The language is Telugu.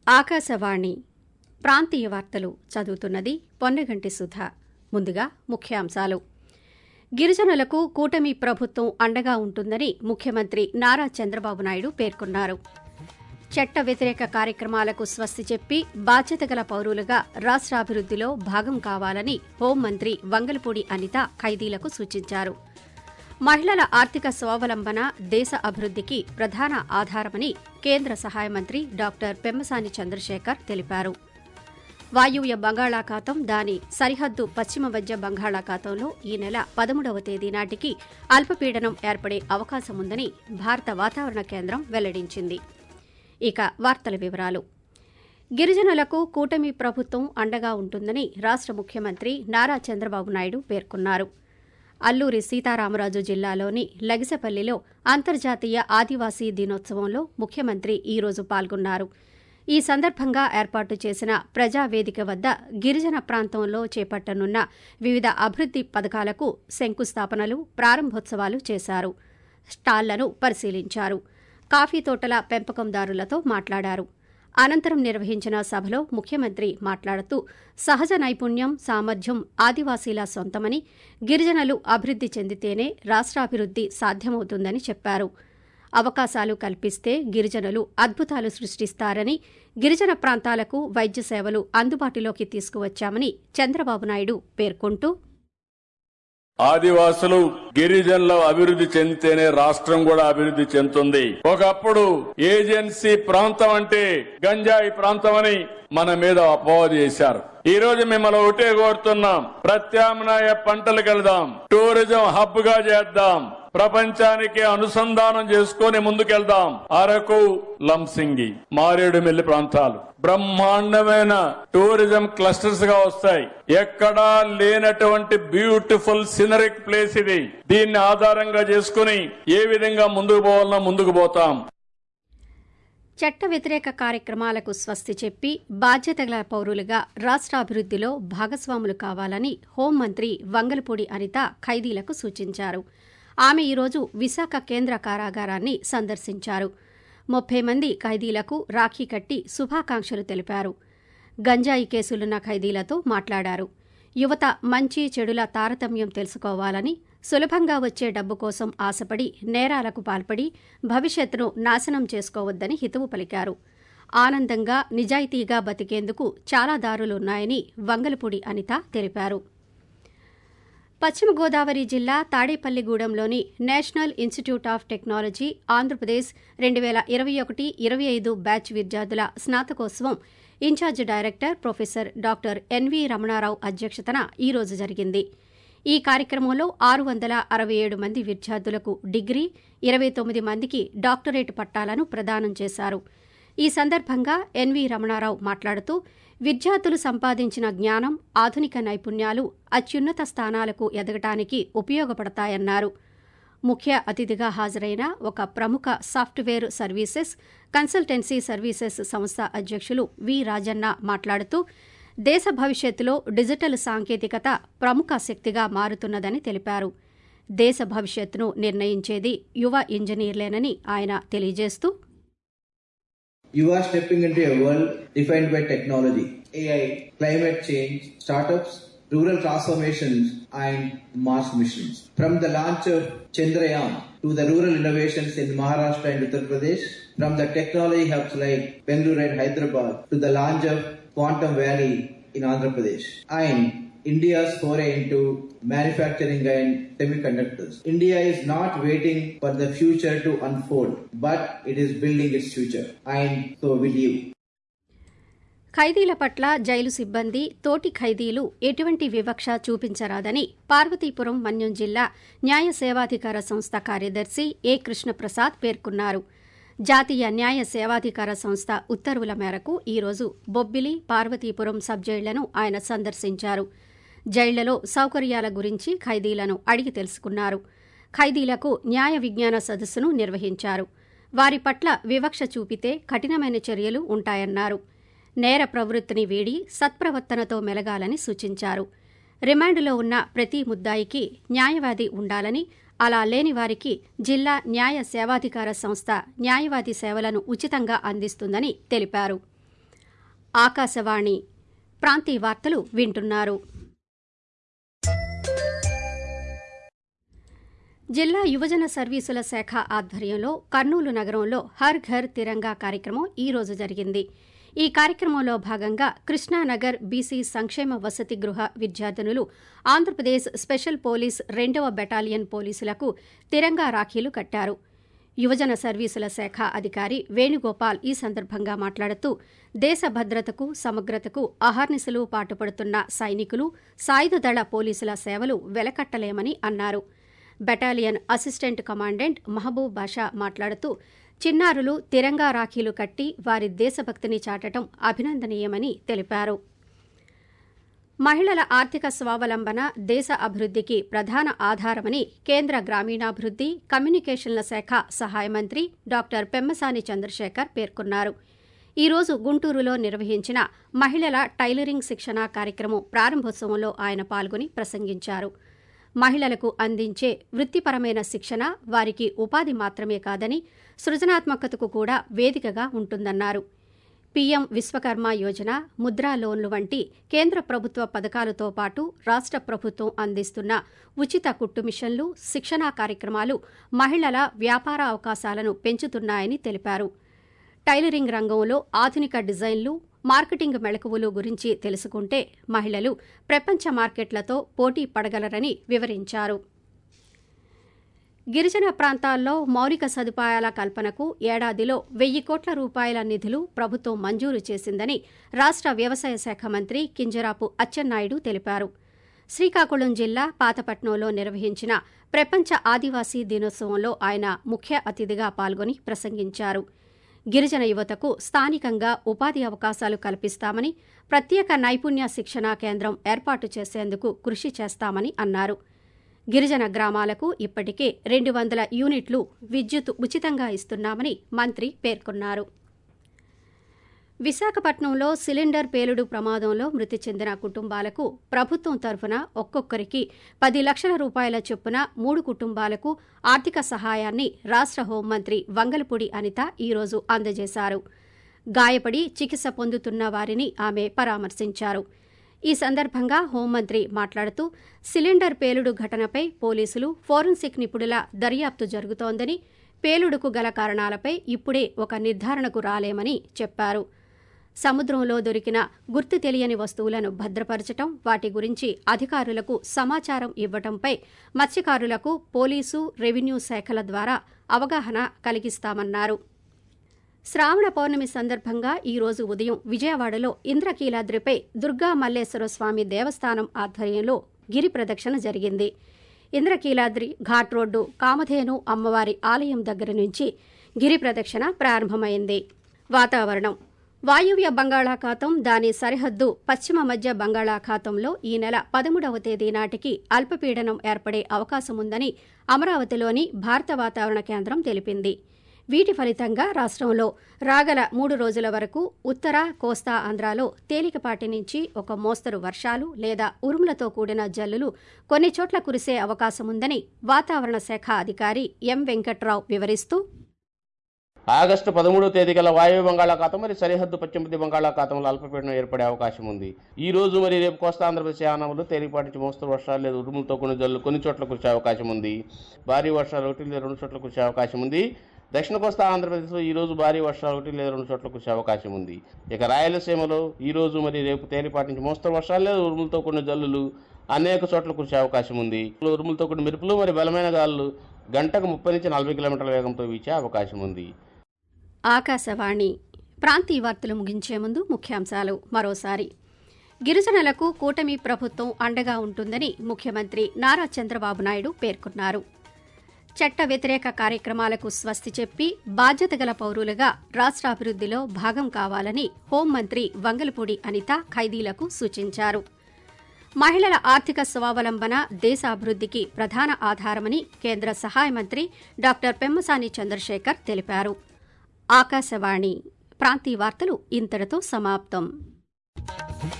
ఆకాశవాణి ప్రాంతీయ వార్తలు చదువుతున్నది పొన్నగంటి సుధ ముందుగా ముఖ్యాంశాలు గిరిజనులకు కూటమి ప్రభుత్వం అండగా ఉంటుందని ముఖ్యమంత్రి నారా చంద్రబాబు నాయుడు పేర్కొన్నారు చట్ట వ్యతిరేక కార్యక్రమాలకు స్వస్తి చెప్పి బాధ్యత గల పౌరులుగా రాష్ట్రాభివృద్దిలో భాగం కావాలని హోంమంత్రి వంగలపూడి అనిత ఖైదీలకు సూచించారు మహిళల ఆర్థిక స్వావలంబన దేశ అభివృద్దికి ప్రధాన ఆధారమని కేంద్ర సహాయ మంత్రి డాక్టర్ పెమ్మసాని చంద్రశేఖర్ తెలిపారు వాయువ్య బంగాళాఖాతం దాని సరిహద్దు పశ్చిమ మధ్య బంగాళాఖాతంలో ఈ నెల పదమూడవ తేదీ నాటికి అల్పపీడనం ఏర్పడే అవకాశముందని భారత వాతావరణ కేంద్రం వెల్లడించింది ఇక వార్తల వివరాలు గిరిజనులకు కూటమి ప్రభుత్వం అండగా ఉంటుందని రాష్ట ముఖ్యమంత్రి నారా చంద్రబాబు నాయుడు పేర్కొన్నారు అల్లూరి సీతారామరాజు జిల్లాలోని లగిసపల్లిలో అంతర్జాతీయ ఆదివాసీ దినోత్సవంలో ముఖ్యమంత్రి ఈ రోజు పాల్గొన్నారు ఈ సందర్భంగా ఏర్పాటు చేసిన ప్రజావేదిక వద్ద గిరిజన ప్రాంతంలో చేపట్టనున్న వివిధ అభివృద్ది పథకాలకు శంకుస్థాపనలు ప్రారంభోత్సవాలు చేశారు స్టాళ్లను పరిశీలించారు కాఫీ తోటల పెంపకందారులతో మాట్లాడారు అనంతరం నిర్వహించిన సభలో ముఖ్యమంత్రి మాట్లాడుతూ సహజ నైపుణ్యం సామర్థ్యం ఆదివాసీల సొంతమని గిరిజనులు అభివృద్ది చెందితేనే రాష్ట్రాభివృద్ది సాధ్యమవుతుందని చెప్పారు అవకాశాలు కల్పిస్తే గిరిజనులు అద్భుతాలు సృష్టిస్తారని గిరిజన ప్రాంతాలకు వైద్య సేవలు అందుబాటులోకి తీసుకువచ్చామని చంద్రబాబు నాయుడు పేర్కొంటూ ఆదివాసులు గిరిజనుల అభివృద్ధి చెందితేనే రాష్ట్రం కూడా అభివృద్ధి చెందుతుంది ఒకప్పుడు ఏజెన్సీ ప్రాంతం అంటే గంజాయి ప్రాంతం అని మన మీద అపోహ చేశారు ఈ రోజు మిమ్మల్ని ఒకటే కోరుతున్నాం ప్రత్యామ్నాయ పంటలకు వెళ్దాం టూరిజం హబ్ గా చేద్దాం ప్రపంచానికి అనుసంధానం చేసుకుని ముందుకెళ్దాం అరకు లంసింగి మారేడుమిల్లి ప్రాంతాలు బ్రహ్మాండమైన టూరిజం క్లస్టర్స్ గా వస్తాయి ఎక్కడా లేనటువంటి బ్యూటిఫుల్ సినరిక్ ప్లేస్ ఇది దీన్ని ఆధారంగా చేసుకుని ఏ విధంగా ముందుకు పోవాలన్నా ముందుకు పోతాం చట్ట వ్యతిరేక కార్యక్రమాలకు స్వస్తి చెప్పి బాధ్యత గల పౌరులుగా రాష్ట్రాభివృద్దిలో భాగస్వాములు కావాలని హోంమంత్రి వంగలపూడి అనిత ఖైదీలకు సూచించారు ఆమె ఈరోజు విశాఖ కేంద్ర కారాగారాన్ని సందర్శించారు ముప్పై మంది ఖైదీలకు రాఖీ కట్టి శుభాకాంక్షలు తెలిపారు గంజాయి కేసులున్న ఖైదీలతో మాట్లాడారు యువత మంచి చెడుల తారతమ్యం తెలుసుకోవాలని సులభంగా వచ్చే డబ్బు కోసం ఆశపడి నేరాలకు పాల్పడి భవిష్యత్తును నాశనం చేసుకోవద్దని హితవు పలికారు ఆనందంగా నిజాయితీగా బతికేందుకు చాలా దారులున్నాయని వంగలపూడి అనిత తెలిపారు పశ్చిమ గోదావరి జిల్లా తాడేపల్లిగూడెంలోని National Institute of Technology Andhra Pradesh రెండు వేల ఇరవై ఒకటి ఇరవై ఐదు బ్యాచ్ విద్యార్థుల స్నాతకోత్సవం in charge director professor doctor N V Ramana Rao అధ్యక్షతన ఈ రోజు జరిగింది ఈ కార్యక్రమంలో ఆరు వందల అరవై ఏడు మంది విద్యార్థులకు డిగ్రీ ఇరవై తొమ్మిది మందికి డాక్టరేట్ పట్టాలను ప్రదానం చేశారు ఈ సందర్భంగా ఎన్వి రమణారావు మాట్లాడుతూ విద్యార్థులు సంపాదించిన జ్ఞానం ఆధునిక నైపుణ్యాలు అత్యున్నత స్థానాలకు ఎదగటానికి ఉపయోగపడతాయన్నారు ముఖ్య అతిథిగా హాజరైన ఒక ప్రముఖ సాఫ్ట్వేర్ సర్వీసెస్ కన్సల్టెన్సీ సర్వీసెస్ సంస్థ అధ్యక్షులు వి రాజన్న మాట్లాడుతూ దేశ భవిష్యత్తులో డిజిటల్ సాంకేతికత ప్రముఖ శక్తిగా మారుతున్నదని తెలిపారు దేశ భవిష్యత్తును నిర్ణయించేది యువ ఇంజనీర్లేనని ఆయన తెలియజేస్తూ You are stepping into a world defined by technology, AI, climate change, startups, rural transformations, and Mars missions. From the launch of Chandrayaan to the rural innovations in Maharashtra and Uttar Pradesh, from the technology hubs like Bengaluru and Hyderabad to the launch of Quantum Valley in Andhra Pradesh, and India's foray into manufacturing and semiconductors. India is not waiting for the future to unfold, but it is building its future. And so will you. ఖైదీల పట్ల జైలు సిబ్బంది తోటి ఖైదీలు ఎటువంటి వివక్ష చూపించరాదని పార్వతీపురం మన్యం జిల్లా న్యాయ సేవాధికార సంస్థ కార్యదర్శి ఏ కృష్ణప్రసాద్ పేర్కొన్నారు జాతీయ న్యాయ సేవాధికార సంస్థ ఉత్తర్వుల మేరకు ఈరోజు బొబ్బిలి పార్వతీపురం సబ్ జైళ్లను ఆయన సందర్శించారు జైళ్లలో సౌకర్యాల గురించి ఖైదీలను అడిగి తెలుసుకున్నారు ఖైదీలకు న్యాయ విజ్ఞాన సదస్సును నిర్వహించారు వారి పట్ల వివక్ష చూపితే కఠినమైన చర్యలు ఉంటాయన్నారు నేర ప్రవృత్తిని వీడి సత్ప్రవర్తనతో మెలగాలని సూచించారు రిమాండ్లో ఉన్న ప్రతి ముద్దాయికి న్యాయవాది ఉండాలని అలా లేని వారికి జిల్లా న్యాయ సేవాధికార సంస్థ న్యాయవాది సేవలను ఉచితంగా అందిస్తుందని తెలిపారు ఆకాశవాణి ప్రాంతీయ వార్తలు వింటున్నారు జిల్లా యువజన సర్వీసుల శాఖ ఆధ్వర్యంలో కర్నూలు నగరంలో హర్ ఘర్ తిరంగా కార్యక్రమం ఈ రోజు జరిగింది ఈ కార్యక్రమంలో భాగంగా కృష్ణానగర్ బీసీ సంక్షేమ వసతి గృహ విద్యార్థినులు ఆంధ్రప్రదేశ్ స్పెషల్ పోలీస్ రెండవ బెటాలియన్ పోలీసులకు తిరంగా రాఖీలు కట్టారు యువజన సర్వీసుల శాఖ అధికారి వేణుగోపాల్ ఈ సందర్భంగా మాట్లాడుతూ దేశ భద్రతకు సమగ్రతకు అహర్నిశలు పాటుపడుతున్న సైనికులు సాయుధ దళ పోలీసుల సేవలు వెలకట్టలేమని అన్నారు battalion assistant commandant Mahaboob Basha మాట్లాడుతూ చిన్నారులు తిరంగా రాఖీలు కట్టి వారి దేశభక్తిని చాటడం అభినందనీయమని తెలిపారు మహిళల ఆర్థిక స్వావలంబన దేశ అభివృద్ధికి ప్రధాన ఆధారమని కేంద్ర గ్రామీణాభివృద్ది కమ్యూనికేషన్ల శాఖ సహాయ మంత్రి డాక్టర్ పెమ్మసాని చంద్రశేఖర్ పేర్కొన్నారు ఈ రోజు గుంటూరులో నిర్వహించిన మహిళల టైలరింగ్ శిక్షణ కార్యక్రమం ప్రారంభోత్సవంలో ఆయన పాల్గొని ప్రసంగించారు మహిళలకు అందించే వృత్తిపరమైన శిక్షణ వారికి ఉపాధి మాత్రమే కాదని సృజనాత్మకతకు కూడా వేదికగా ఉంటుందన్నారు పీఎం విశ్వకర్మ యోజన ముద్రా లోన్లు వంటి కేంద్ర ప్రభుత్వ పథకాలతో పాటు రాష్ట ప్రభుత్వం అందిస్తున్న ఉచిత కుట్టు మిషన్లు శిక్షణా కార్యక్రమాలు మహిళల వ్యాపార అవకాశాలను పెంచుతున్నాయని తెలిపారు టైలరింగ్ రంగంలో ఆధునిక డిజైన్లు మార్కెటింగ్ మెళకువలు గురించి తెలుసుకుంటే మహిళలు ప్రపంచ మార్కెట్లతో పోటీ పడగలరని వివరించారు గిరిజన ప్రాంతాల్లో మౌలిక సదుపాయాల కల్పనకు ఏడాదిలో వెయ్యి కోట్ల రూపాయల నిధులు ప్రభుత్వం మంజూరు చేసిందని రాష్ట వ్యవసాయ శాఖ మంత్రి కింజరాపు అచ్చెన్నాయుడు తెలిపారు శ్రీకాకుళం జిల్లా పాతపట్నంలో నిర్వహించిన ప్రపంచ ఆదివాసీ దినోత్సవంలో ఆయన ముఖ్య అతిథిగా పాల్గొని ప్రసంగించారు గిరిజన యువతకు స్థానికంగా ఉపాధి అవకాశాలు కల్పిస్తామని ప్రత్యేక నైపుణ్య శిక్షణా కేంద్రం ఏర్పాటు చేసేందుకు కృషి చేస్తామని అన్నారు గిరిజన గ్రామాలకు ఇప్పటికే రెండు వందల యూనిట్లు విద్యుత్ ఉచితంగా ఇస్తున్నామని మంత్రి పేర్కొన్నారు విశాఖపట్నంలో సిలిండర్ పేలుడు ప్రమాదంలో మృతి చెందిన కుటుంబాలకు ప్రభుత్వం తరఫున ఒక్కొక్కరికి పది లక్షల రూపాయల చొప్పున మూడు కుటుంబాలకు ఆర్థిక సహాయాన్ని రాష్ట హోంమంత్రి వంగలపూడి అనిత ఈరోజు అందజేశారు గాయపడి చికిత్స పొందుతున్న వారిని ఆమె పరామర్శించారు ఈ సందర్భంగా హోంమంత్రి మాట్లాడుతూ సిలిండర్ పేలుడు ఘటనపై పోలీసులు ఫోరెన్సిక్ నిపుణుల దర్యాప్తు జరుగుతోందని పేలుడుకు గల కారణాలపై ఇప్పుడే ఒక నిర్ధారణకు రాలేమని చెప్పారు సముద్రంలో దొరికిన గుర్తు తెలియని వస్తువులను భద్రపరచటం వాటి గురించి అధికారులకు సమాచారం ఇవ్వటంపై మత్స్యకారులకు పోలీసు రెవెన్యూ శాఖల ద్వారా అవగాహన కలిగిస్తామన్నారు శ్రావణ పౌర్ణమి సందర్భంగా ఈ రోజు ఉదయం విజయవాడలో ఇంద్రకీలాద్రిపై దుర్గా మల్లేశ్వర స్వామి దేవస్థానం ఆధ్వర్యంలో గిరి ప్రదక్షిణ జరిగింది ఇంద్రకీలాద్రి ఘాట్ రోడ్డు కామధేను అమ్మవారి ఆలయం దగ్గర నుంచి గిరి ప్రదక్షిణ ప్రారంభమైంది వాతావరణం వాయువ్య బంగాళాఖాతం దాని సరిహద్దు పశ్చిమ మధ్య బంగాళాఖాతంలో ఈ నెల పదమూడవ తేదీ నాటికి అల్పపీడనం ఏర్పడే అవకాశముందని అమరావతిలోని భారత వాతావరణ కేంద్రం తెలిపింది వీటి ఫలితంగా రాష్ట్రంలో రాగల మూడు రోజుల వరకు ఉత్తర కోస్తా ఆంధ్రాలో తేలికపాటి నుంచి ఒక మోస్తరు వర్షాలు లేదా ఉరుములతో కూడిన జల్లులు కొన్ని చోట్ల కురిసే అవకాశముందని వాతావరణ శాఖ అధికారి ఎం వెంకట్రావు వివరిస్తూ ఆగస్టు పదమూడో తేదీ గల వాయువ్య బంగాళాఖాతం మరి సరిహద్దు పశ్చిమ మధ్య బంగాళాఖాతంలో అల్పపీడనం ఏర్పడే అవకాశం ఉంది ఈ రోజు మరి రేపు కోస్తా ఆంధ్రప్రదేశ్ యానాములు తేలిపాటి నుంచి మోస్తరు వర్షాలు లేదా ఉరుములతో కొన్ని జల్లు కొన్ని చోట్ల కురిసే అవకాశం ఉంది భారీ వర్షాలు ఒకటి లేదా రెండు చోట్ల కురిసే అవకాశం ఉంది దక్షిణ కోస్తా ఆంధ్రప్రదేశ్లో ఈ రోజు భారీ వర్షాలు ఒకటి లేదా రెండు చోట్ల కురిసే అవకాశం ఉంది ఇక రాయలసీమలో ఈ రోజు మరి రేపు తేలిపాటి నుంచి మోస్తరు వర్షాలు లేదా ఉరుములతో కొన్ని జల్లులు అనేక చోట్ల కురిసే అవకాశం ఉంది ఉరుములతో కొన్ని మెరుపులు మరి బలమైన గాలులు గంటకు ముప్పై నుంచి నలభై కిలోమీటర్ల వేగంతో వీచే అవకాశం ఉంది ఆకాశవాణి ప్రాంతీయ వార్తలు ముగించే ముందు ముఖ్యాంశాలు మరోసారి గిరిజనులకు కూటమి ప్రభుత్వం అండగా ఉంటుందని ముఖ్యమంత్రి నారా చంద్రబాబు నాయుడు పేర్కొన్నారు చట్ట వ్యతిరేక కార్యక్రమాలకు స్వస్తి చెప్పి బాధ్యత గల పౌరులుగా రాష్ట్రాభివృద్దిలో భాగం కావాలని హోంమంత్రి వంగలపూడి అనిత ఖైదీలకు సూచించారు మహిళల ఆర్థిక స్వావలంబన దేశాభివృద్దికి ప్రధాన ఆధారమని కేంద్ర సహాయ మంత్రి డాక్టర్ పెమ్మసాని చంద్రశేఖర్ తెలిపారు ఆకాశవాణి ప్రాంతీయ వార్తలు ఇంతటితో సమాప్తం